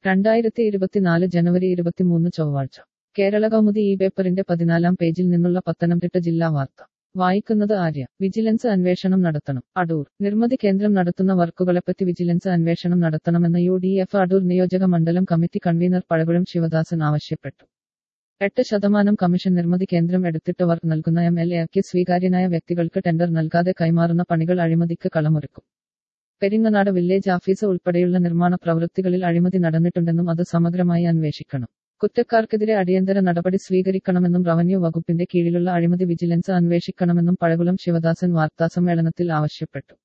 രണ്ടായിരത്തി ഇരുപത്തിനാല് ജനുവരി ഇരുപത്തിമൂന്ന് ചൊവ്വാഴ്ച കേരള കൗമുദി ഈ പേപ്പറിന്റെ പതിനാലാം പേജിൽ നിന്നുള്ള പത്തനംതിട്ട ജില്ലാ വാർത്ത വായിക്കുന്നത് ആര്യ വിജിലൻസ് അന്വേഷണം നടത്തണം അടൂർ നിർമ്മിതി കേന്ദ്രം നടത്തുന്ന വർക്കുകളെപ്പറ്റി വിജിലൻസ് അന്വേഷണം നടത്തണമെന്ന് യു ഡി എഫ് അടൂർ നിയോജക മണ്ഡലം കമ്മിറ്റി കൺവീനർ പഴകുളം ശിവദാസൻ ആവശ്യപ്പെട്ടു എട്ട് ശതമാനം കമ്മീഷൻ നിർമ്മിതി കേന്ദ്രം എടുത്തിട്ട് വർക്ക് നൽകുന്ന എം എൽ എക്ക് സ്വീകാര്യനായ വ്യക്തികൾക്ക് ടെൻഡർ നൽകാതെ കൈമാറുന്ന പണികൾ അഴിമതിക്ക് കളമൊരുക്കും പെരിങ്ങനാട് വില്ലേജ് ഓഫീസ് ഉൾപ്പെടെയുള്ള നിർമ്മാണ പ്രവൃത്തികളിൽ അഴിമതി നടന്നിട്ടുണ്ടെന്നും അത് സമഗ്രമായി അന്വേഷിക്കണം കുറ്റക്കാർക്കെതിരെ അടിയന്തര നടപടി സ്വീകരിക്കണമെന്നും റവന്യൂ വകുപ്പിന്റെ കീഴിലുള്ള അഴിമതി വിജിലൻസ് അന്വേഷിക്കണമെന്നും പഴകുളം ശിവദാസൻ വാർത്താസമ്മേളനത്തിൽ ആവശ്യപ്പെട്ടു